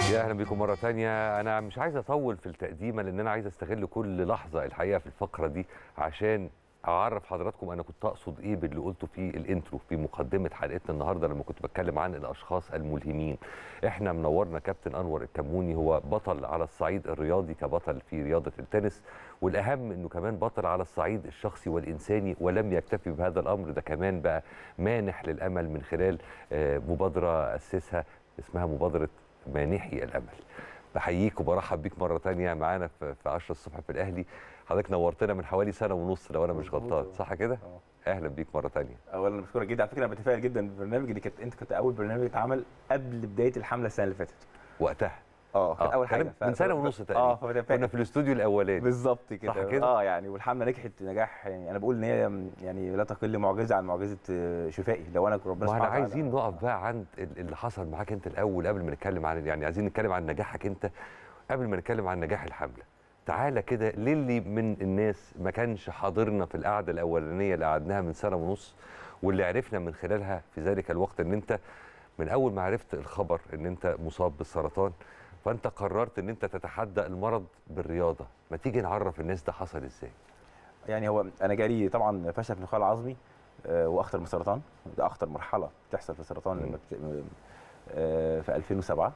يا اهلا بكم مره تانية انا مش عايز اطول في التقديمه لان انا عايز استغل كل لحظه الحقيقه في الفقره دي عشان اعرف حضراتكم انا كنت اقصد ايه باللي قلته في الانترو في مقدمه حلقتنا النهارده لما كنت بتكلم عن الاشخاص الملهمين احنا منورنا كابتن انور الكموني هو بطل على الصعيد الرياضي كبطل في رياضه التنس والاهم انه كمان بطل على الصعيد الشخصي والانساني ولم يكتفي بهذا الامر ده كمان بقى مانح للامل من خلال آه، مبادره اسسها اسمها مبادره مانحي الامل بحييك وبرحب بيك مره تانية معانا في في 10 الصبح في الاهلي حضرتك نورتنا من حوالي سنه ونص لو انا مش مظبوط. غلطان صح كده اه اهلا بيك مره تانية اولا بشكرك جدا على فكره انا بتفائل جدا بالبرنامج دي كانت انت كنت اول برنامج اتعمل قبل بدايه الحمله السنه اللي فاتت وقتها اه كانت آه، اول حاجه كان ف- من سنه ف- ونص اه تقريبا فبتفائل كنا في الاستوديو الاولاني بالظبط كده صح كده؟ اه يعني والحمله نجحت نجاح يعني انا بقول ان هي يعني لا تقل معجزه عن معجزه آه، شفائي لو انا ربنا واحنا سبحانه وتعالى- عايزين نقف بقى عند ال- اللي حصل معاك انت الاول قبل ما نتكلم عن يعني عايزين نتكلم عن نجاحك انت قبل ما نتكلم عن نجاح الحمله تعالى كده للي من الناس ما كانش حاضرنا في القعده الاولانيه اللي قعدناها من سنه ونص واللي عرفنا من خلالها في ذلك الوقت ان انت من اول ما عرفت الخبر ان انت مصاب بالسرطان فانت قررت ان انت تتحدى المرض بالرياضه ما تيجي نعرف الناس ده حصل ازاي يعني هو انا جالي طبعا فشل في النخاع العظمي آه، واخطر من السرطان ده اخطر مرحله بتحصل في السرطان لما بت... آه، في 2007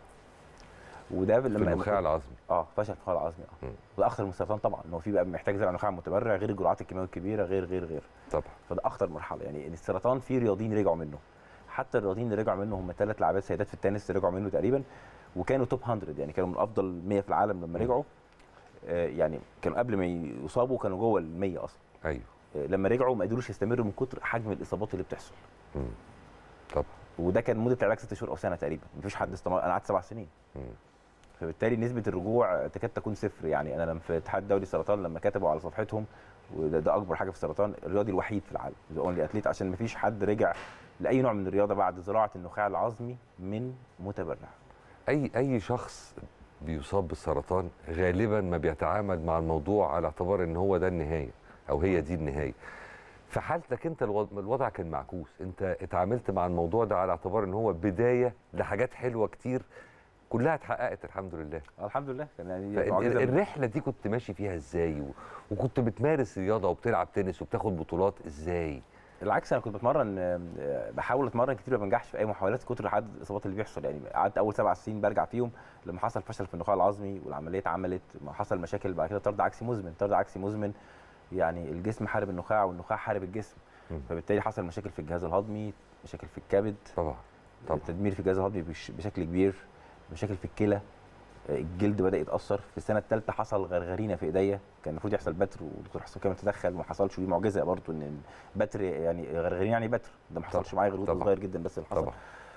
وده في لما النخاع العظمي اه فشل في النخاع العظمي اه مم. وده اخطر من السرطان طبعا ان هو في بقى محتاج زرع نخاع متبرع غير الجرعات الكيماويه الكبيره غير غير غير طبعا فده اخطر مرحله يعني السرطان في رياضيين رجعوا منه حتى الرياضيين اللي رجعوا منه هم ثلاث لاعبات سيدات في التنس رجعوا منه تقريبا وكانوا توب 100 يعني كانوا من افضل 100 في العالم لما مم. رجعوا آه، يعني كانوا قبل ما يصابوا كانوا جوه ال 100 اصلا ايوه آه، لما رجعوا ما قدروش يستمروا من كتر حجم الاصابات اللي بتحصل مم. طبعا وده كان مده العلاج ست شهور او سنه تقريبا مفيش حد استمر انا قعدت سبع سنين مم. فبالتالي نسبه الرجوع تكاد تكون صفر يعني انا لما في الاتحاد الدولي للسرطان لما كتبوا على صفحتهم وده ده اكبر حاجه في السرطان الرياضي الوحيد في العالم ذا اونلي اتليت عشان مفيش حد رجع لاي نوع من الرياضه بعد زراعه النخاع العظمي من متبرع اي اي شخص بيصاب بالسرطان غالبا ما بيتعامل مع الموضوع على اعتبار ان هو ده النهايه او هي دي النهايه في حالتك انت الوض- الوضع كان معكوس انت اتعاملت مع الموضوع ده على اعتبار ان هو بدايه لحاجات حلوه كتير كلها اتحققت الحمد لله آه، الحمد لله كان يعني فال- معجزة. الرحله دي كنت ماشي فيها ازاي و... وكنت بتمارس رياضه وبتلعب تنس وبتاخد بطولات ازاي بالعكس انا كنت بتمرن آه، بحاول اتمرن كتير ما بنجحش في اي محاولات كتر عدد الاصابات اللي بيحصل يعني قعدت اول سبع سنين برجع فيهم لما حصل فشل في النخاع العظمي والعمليه اتعملت ما حصل مشاكل بعد كده طرد عكسي مزمن طرد عكسي مزمن يعني الجسم حارب النخاع والنخاع حارب الجسم مم. فبالتالي حصل مشاكل في الجهاز الهضمي مشاكل في الكبد طبعا طبعا تدمير في الجهاز الهضمي بش- بشكل كبير مشاكل في الكلى آه، الجلد بدا يتاثر في السنه الثالثه حصل غرغرينه في ايديا كان المفروض يحصل بتر والدكتور حسام كامل تدخل وما حصلش ودي معجزه برضه ان بتر يعني غرغرين يعني بتر ده ما حصلش طبعاً، معايا غير وأنا طبعاً. صغير جدا بس اللي حصل طبعا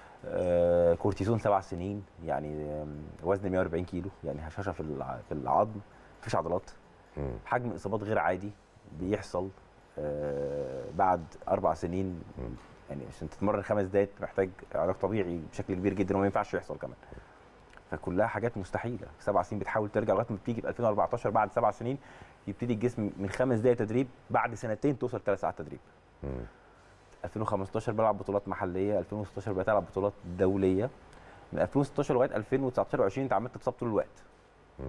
آه كورتيزون سبع سنين يعني آم، وزن 140 كيلو يعني هشاشه في الع- في العظم مفيش عضلات مم. حجم اصابات غير عادي بيحصل آه بعد اربع سنين مم. يعني عشان تتمرن خمس دقايق محتاج علاج طبيعي بشكل كبير جدا وما ينفعش يحصل كمان فكلها حاجات مستحيله سبع سنين بتحاول ترجع لغايه ما بتيجي في 2014 بعد سبع سنين يبتدي الجسم من خمس دقايق تدريب بعد سنتين توصل ثلاث ساعات تدريب مم. 2015 بلعب بطولات محليه 2016 بقيت العب بطولات دوليه من 2016 لغايه 2019 و20 انت عمال تتصاب طول الوقت مم.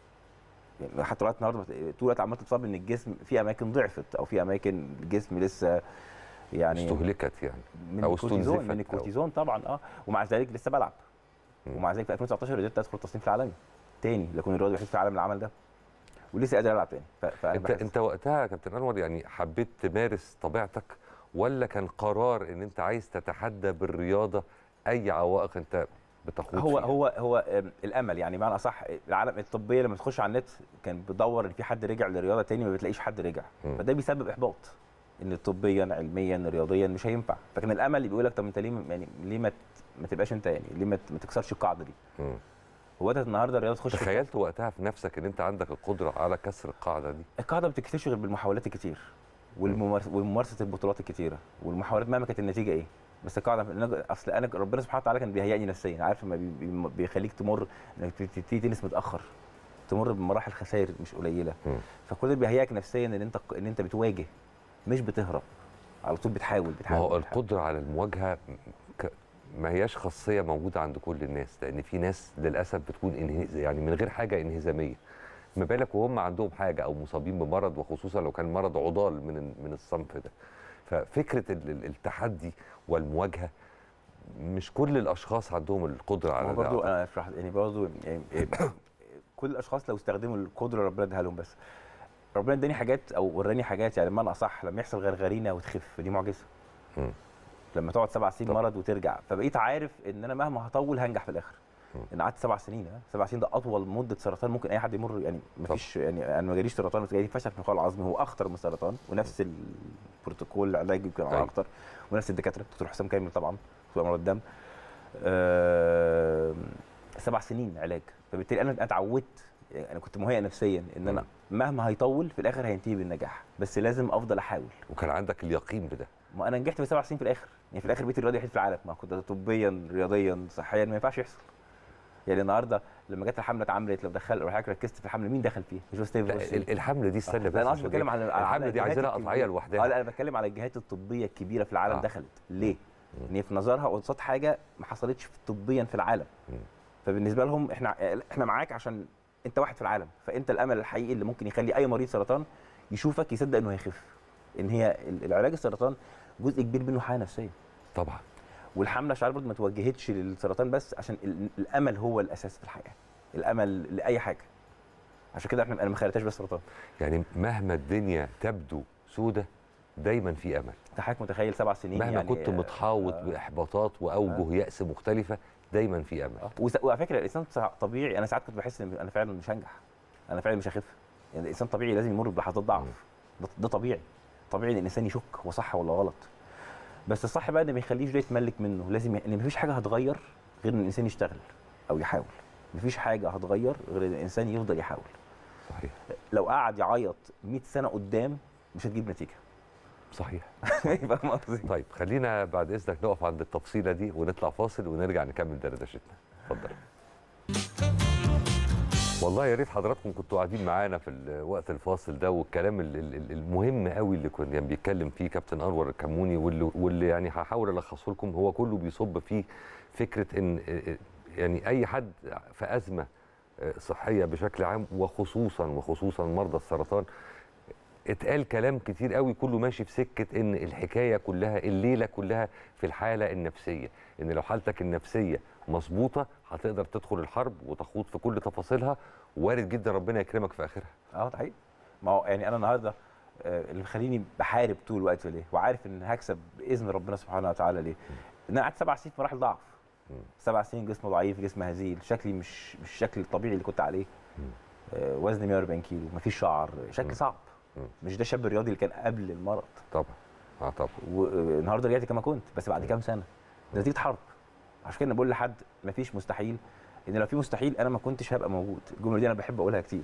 يعني حتى لغايه النهارده بت- طول الوقت عمال تتصاب ان الجسم في اماكن ضعفت او في اماكن الجسم لسه يعني استهلكت يعني من أو الكورتيزون استنزفت من أو- الكورتيزون طبعا اه ومع ذلك لسه بلعب مم. ومع ذلك في 2019 قدرت ادخل التصنيف العالمي تاني لكن الرياضي الوحيد في العالم اللي عمل ده ولسه قادر العب تاني ف- فانا انت بحس انت وقتها يا كابتن انور يعني حبيت تمارس طبيعتك ولا كان قرار ان انت عايز تتحدى بالرياضه اي عوائق انت بتخوض هو فيها؟ هو هو آم، الامل يعني بمعنى اصح العالم الطبيه لما تخش على النت كان بتدور ان في حد رجع للرياضه تاني ما بتلاقيش حد رجع مم. فده بيسبب احباط ان طبيا علميا رياضيا مش هينفع فكان الامل اللي بيقول لك طب انت ليه م- يعني ليه ما ت- ما تبقاش انت يعني ليه ما ت- ما تكسرش القاعده دي مم. هو ده النهارده الرياضه تخش في تخيلت وقتها في نفسك ان انت عندك القدره على كسر القاعده دي القاعده ما بتكتشفش غير بالمحاولات الكتير والممارسه وممارسه البطولات الكتيره والمحاولات مهما كانت النتيجه ايه بس القاعده أنا- اصل انا ربنا سبحانه وتعالى كان بيهيئني نفسيا عارف لما بي- بي- بيخليك تمر انك تبتدي تنس متاخر تمر بمراحل خسائر مش قليله مم. فكل ده بيهيئك نفسيا ان انت ان انت بتواجه مش بتهرب على طول بتحاول ما بتحاول هو بتحاول. القدره على المواجهه ك... ما هياش خاصيه موجوده عند كل الناس لان في ناس للاسف بتكون انهز يعني من غير حاجه انهزاميه ما بالك وهم عندهم حاجه او مصابين بمرض وخصوصا لو كان مرض عضال من ال- من الصنف ده ففكره ال- ال- التحدي والمواجهه مش كل الاشخاص عندهم القدره على هو ده برضو أعتقد. انا اشرح يعني برضو يعني إيه، كل الاشخاص لو استخدموا القدره اللي ربنا اداها لهم بس ربنا اداني حاجات او وراني حاجات يعني بمعنى اصح لما يحصل غرغرينه وتخف دي معجزه مم. لما تقعد سبع سنين طبعا. مرض وترجع فبقيت عارف ان انا مهما هطول هنجح في الاخر مم. ان قعدت سبع سنين ها سبع سنين ده اطول مده سرطان ممكن اي حد يمر يعني ما فيش يعني انا ما جاليش سرطان بس جالي فشل في النخاع العظمي هو اخطر من السرطان ونفس البروتوكول العلاج يمكن أيوة. اكتر ونفس الدكاتره دكتور حسام كامل طبعا دكتور امراض الدم آه، سبع سنين علاج فبالتالي انا اتعودت يعني انا كنت مهيئ نفسيا ان انا مهما هيطول في الاخر هينتهي بالنجاح بس لازم افضل احاول وكان عندك اليقين بده ما انا نجحت في سبع سنين في الاخر يعني في الاخر بقيت الرياضي الوحيد في العالم ما كنت طبيا رياضيا صحيا ما ينفعش يحصل يعني النهارده لما جت الحمله اتعملت لو دخل لو حضرتك ركزت في الحمله مين دخل فيها؟ مش بس لا ال- الحمله دي استنى بس انا عشان قصدي بتكلم إيه؟ على على الحمله دي عايزه لها الجهات قطعيه الكبيرة. لوحدها اه لا انا بتكلم على الجهات الطبيه الكبيره في العالم آه. دخلت ليه؟ ان هي في نظرها قصاد حاجه ما حصلتش في- طبيا في العالم مم. فبالنسبه لهم احنا احنا معاك عشان انت واحد في العالم فانت الامل الحقيقي اللي ممكن يخلي اي مريض سرطان يشوفك يصدق انه هيخف ان هي ال- العلاج السرطان جزء كبير منه حاله نفسيه طبعا والحمله شعار برضه ما توجهتش للسرطان بس عشان ال- الامل هو الاساس في الحياه الامل لاي حاجه عشان كده احنا انا ما خليتهاش بس سرطان يعني مهما الدنيا تبدو سودة دايما في امل انت حضرتك متخيل سبع سنين مهما يعني كنت متحوط آه. باحباطات واوجه ياس مختلفه دايما في امل آه. وس- وعلى فكره الانسان صع- طبيعي انا ساعات كنت بحس ان انا فعلا مش هنجح انا فعلا مش هخف يعني الانسان طبيعي لازم يمر بلحظات ضعف مم. ده, ده طبيعي طبيعي ان الانسان يشك هو صح ولا غلط بس الصح بقى ان ما يخليش ده يتملك منه لازم ي... ان مفيش حاجه هتغير غير ان الانسان يشتغل او يحاول مفيش حاجه هتغير غير ان الانسان يفضل يحاول صحيح لو قعد يعيط 100 سنه قدام مش هتجيب نتيجه صحيح فاهم قصدي طيب خلينا بعد اذنك نقف عند التفصيله دي ونطلع فاصل ونرجع نكمل دردشتنا اتفضل والله يا ريت حضراتكم كنتوا قاعدين معانا في ال- وقت الفاصل ده والكلام ال- ال- ال- المهم قوي اللي كان يعني بيتكلم فيه كابتن انور الكموني واللي, واللي يعني هحاول الخصه لكم هو كله بيصب فيه فكره ان يعني اي حد في ازمه صحيه بشكل عام وخصوصا وخصوصا مرضى السرطان اتقال كلام كتير قوي كله ماشي في سكه ان الحكايه كلها الليله كلها في الحاله النفسيه ان لو حالتك النفسيه مظبوطه هتقدر تدخل الحرب وتخوض في كل تفاصيلها وارد جدا ربنا يكرمك في اخرها اه ده حقيقي ما هو يعني انا النهارده آه، اللي مخليني بحارب طول الوقت ليه وعارف ان هكسب باذن ربنا سبحانه وتعالى ليه ان انا قعدت سبع سنين في مراحل ضعف مم. سبع سنين جسم ضعيف جسم هزيل شكلي مش مش الشكل الطبيعي اللي كنت عليه مم. آه، وزني 140 كيلو مفيش شعر مم. شكل صعب مم. مش ده الشاب الرياضي اللي كان قبل المرض طبعا اه طبعا والنهارده رجعت كما كنت بس بعد مم. كام سنه ده نتيجه حرب عشان كده أنا بقول لحد مفيش مستحيل ان لو في مستحيل انا ما كنتش هبقى موجود الجمله دي انا بحب اقولها كتير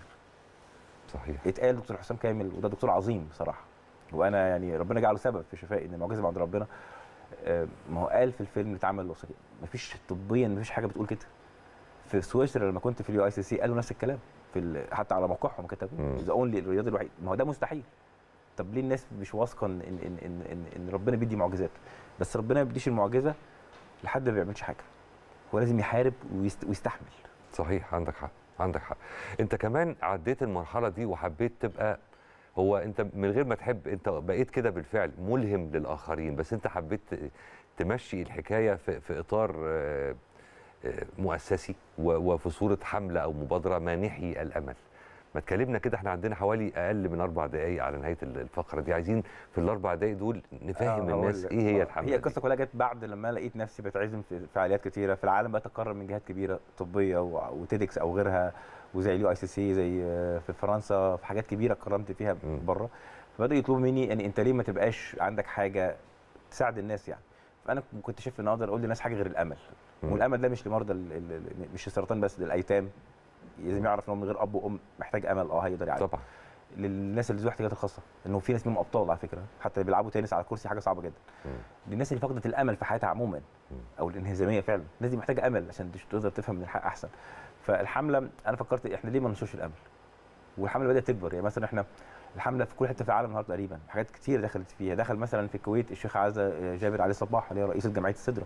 صحيح اتقال دكتور حسام كامل وده دكتور عظيم بصراحه وانا يعني ربنا جعله سبب في شفائي ان المعجزه بعد ربنا آه، ما هو قال في الفيلم اللي اتعمل الوثائقي مفيش طبيا مفيش حاجه بتقول كده في سويسرا لما كنت في اليو اي سي سي قالوا نفس الكلام في ال- حتى على موقعهم كتبوا مم. ذا اونلي الرياضي الوحيد ما هو ده مستحيل طب ليه الناس مش واثقه ان ان ان ان, إن, إن ربنا بيدي معجزات بس ربنا ما بيديش المعجزه لحد ما بيعملش حاجه هو لازم يحارب ويست ويستحمل صحيح عندك حق عندك حق انت كمان عديت المرحله دي وحبيت تبقى هو انت من غير ما تحب انت بقيت كده بالفعل ملهم للاخرين بس انت حبيت ت- تمشي الحكايه في, في اطار آه، آه، مؤسسي و- وفي صوره حمله او مبادره مانحي الامل ما تكلمنا كده احنا عندنا حوالي اقل من اربع دقائق على نهايه ال- الفقره دي عايزين في الاربع دقائق دول نفهم آه، الناس هقول- ايه هي آه، الحمله هي دي. القصه كلها جت بعد لما لقيت نفسي بتعزم في فعاليات كتيره في العالم بتكرم من جهات كبيره طبيه و- وتيدكس او غيرها وزي اليو اي سي سي زي آه، في فرنسا في حاجات كبيره كرمت فيها مم. بره فبداوا يطلبوا مني يعني انت ليه ما تبقاش عندك حاجه تساعد الناس يعني فانا كنت شايف ان اقدر اقول للناس حاجه غير الامل مم. والامل ده مش لمرضى ال- ال- ال- مش السرطان بس للايتام لازم يعرف ان هو من غير اب وام محتاج امل اه هيقدر يعالج طبعا للناس اللي ذوي احتياجات الخاصه انه في ناس منهم ابطال على فكره حتى اللي بيلعبوا تنس على كرسي حاجه صعبه جدا مم. للناس اللي فقدت الامل في حياتها عموما مم. او الانهزاميه فعلا الناس دي محتاجه امل عشان تش- تقدر تفهم من الحق احسن فالحمله انا فكرت احنا ليه ما ننشرش الامل والحمله بدات تكبر يعني مثلا احنا الحمله في كل حته في العالم النهارده تقريبا حاجات كتير دخلت فيها دخل مثلا في الكويت الشيخ عزه جابر علي صباح اللي هي رئيسه جمعيه السدره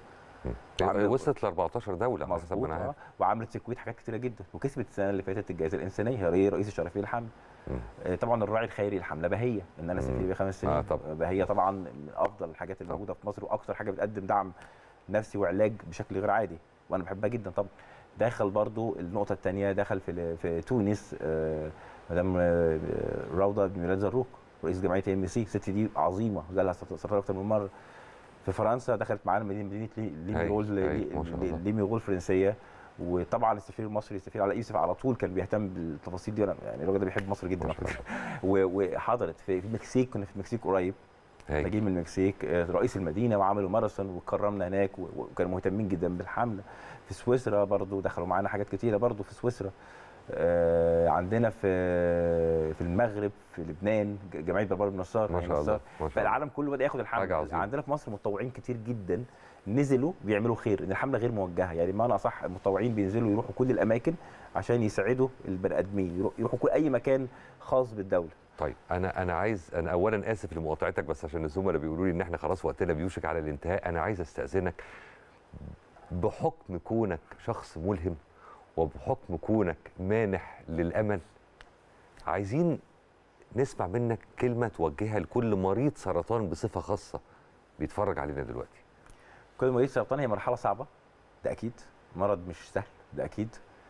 وعملت- وصلت ل 14 دوله على حسب ما مظبوط انا آه. عارف وعملت سكويت حاجات كتيره جدا وكسبت السنه اللي فاتت الجائزه الانسانيه هي رئيس الشرفيه للحمل مم. آه، طبعا الراعي الخيري الحمله بهيه ان انا مم. سفير بخمس سنين آه، طبعا. بهيه طبعا من افضل الحاجات الموجوده في مصر واكثر حاجه بتقدم دعم نفسي وعلاج بشكل غير عادي وانا بحبها جدا طبعا دخل برضو النقطه الثانيه دخل في في تونس آه، مدام آه، روضه بن ميلاد زروق رئيس جمعيه ام سي الست دي عظيمه جالها سفر اكتر من مره في فرنسا دخلت معانا مدينه مدينه لي- هاي، ليميغول هاي، ما شاء الله. ليميغول فرنسيه وطبعا السفير المصري السفير علاء يوسف على طول كان بيهتم بالتفاصيل دي أنا- يعني الراجل ده بيحب مصر جدا ما شاء الله. و- وحضرت في في المكسيك كنا في المكسيك قريب هاي. راجعين من المكسيك آه، رئيس المدينه وعملوا ماراثون وكرمنا هناك و- وكانوا مهتمين جدا بالحمله في سويسرا برضو دخلوا معانا حاجات كتيره برضو في سويسرا آه، عندنا في في المغرب في لبنان ج- جمعيه بربار بن نصار ما نهي شاء الله نصار. ما شاء الله فالعالم كله بدا ياخد الحمله حاجة عظيمة. عندنا في مصر متطوعين كتير جدا نزلوا بيعملوا خير ان الحمله غير موجهه يعني بمعنى اصح المتطوعين بينزلوا يروحوا كل الاماكن عشان يساعدوا البني ادمين يرو- يروحوا كل اي مكان خاص بالدوله طيب انا انا عايز انا اولا اسف لمقاطعتك بس عشان الزملاء بيقولوا لي ان احنا خلاص وقتنا بيوشك على الانتهاء انا عايز استاذنك بحكم كونك شخص ملهم وبحكم كونك مانح للامل عايزين نسمع منك كلمه توجهها لكل مريض سرطان بصفه خاصه بيتفرج علينا دلوقتي كل مريض سرطان هي مرحله صعبه ده اكيد مرض مش سهل ده اكيد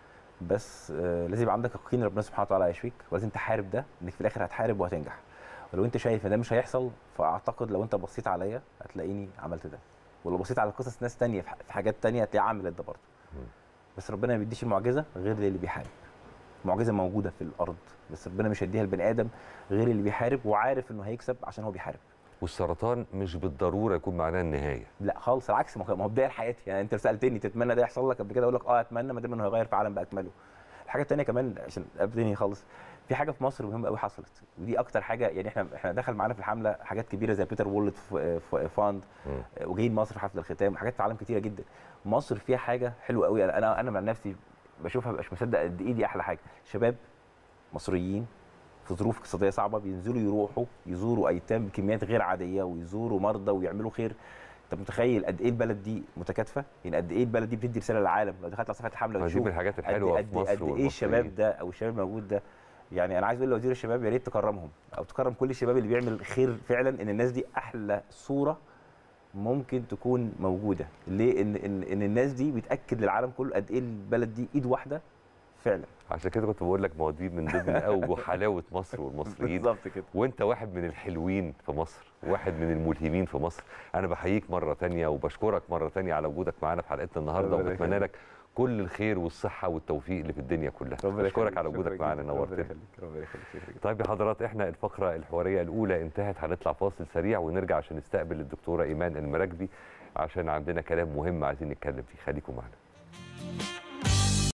بس آه لازم يبقى عندك يقين ربنا سبحانه وتعالى هيشفيك ولازم تحارب ده انك في الاخر هتحارب وهتنجح ولو انت شايف ان ده مش هيحصل فاعتقد لو انت بصيت عليا هتلاقيني عملت ده ولو بصيت على قصص ناس تانية في ح- في حاجات تانية هتلاقي عملت ده برضه مم. بس ربنا ما بيديش المعجزه غير للي بيحارب المعجزه موجوده في الارض بس ربنا مش هيديها للبني ادم غير اللي بيحارب وعارف انه هيكسب عشان هو بيحارب والسرطان مش بالضروره يكون معناه النهايه لا خالص العكس ما هو ما هو بدايه لحياتي يعني انت سالتني تتمنى ده يحصل لك قبل كده اقول لك اه اتمنى ما دام انه هيغير في عالم باكمله الحاجه الثانيه كمان عشان ابتدي خالص في حاجه في مصر مهمه قوي حصلت ودي اكتر حاجه يعني احنا احنا دخل معانا في الحمله حاجات كبيره زي بيتر وولت فاند مم. وجايين مصر في حفل الختام وحاجات في عالم كتيره جدا مصر فيها حاجه حلوه قوي انا انا انا مع نفسي بشوفها مش مصدق قد ايه دي احلى حاجه شباب مصريين في ظروف اقتصاديه صعبه بينزلوا يروحوا يزوروا ايتام بكميات غير عاديه ويزوروا مرضى ويعملوا خير انت متخيل قد ايه البلد دي متكاتفه يعني قد ايه البلد دي بتدي رساله للعالم لو دخلت على صفحه الحمله ما دي وتشوف من الحاجات قد الحلوه قد في مصر قد ايه والمصريين. الشباب ده او الشباب الموجود ده يعني انا عايز اقول لوزير الشباب يا ريت تكرمهم او تكرم كل الشباب اللي بيعمل خير فعلا ان الناس دي احلى صوره ممكن تكون موجوده ليه ان ان, إن الناس دي بتاكد للعالم كله قد ايه البلد دي ايد واحده فعلا عشان كده كنت بقول لك ما هو دي من ضمن اوجه حلاوه مصر والمصريين بالظبط كده وانت واحد من الحلوين في مصر واحد من الملهمين في مصر انا بحييك مره تانية وبشكرك مره تانية على وجودك معانا في حلقتنا النهارده ربنا وبتمنى يخليك. لك كل الخير والصحه والتوفيق اللي في الدنيا كلها ربنا بشكرك يخليك. على شكراً وجودك جداً. معانا ربنا نورتنا يخليك ربنا يخليك شكراً جداً. طيب يا حضرات احنا الفقره الحواريه الاولى انتهت هنطلع فاصل سريع ونرجع عشان نستقبل الدكتوره ايمان المراكبي عشان عندنا كلام مهم عايزين نتكلم فيه خليكم معنا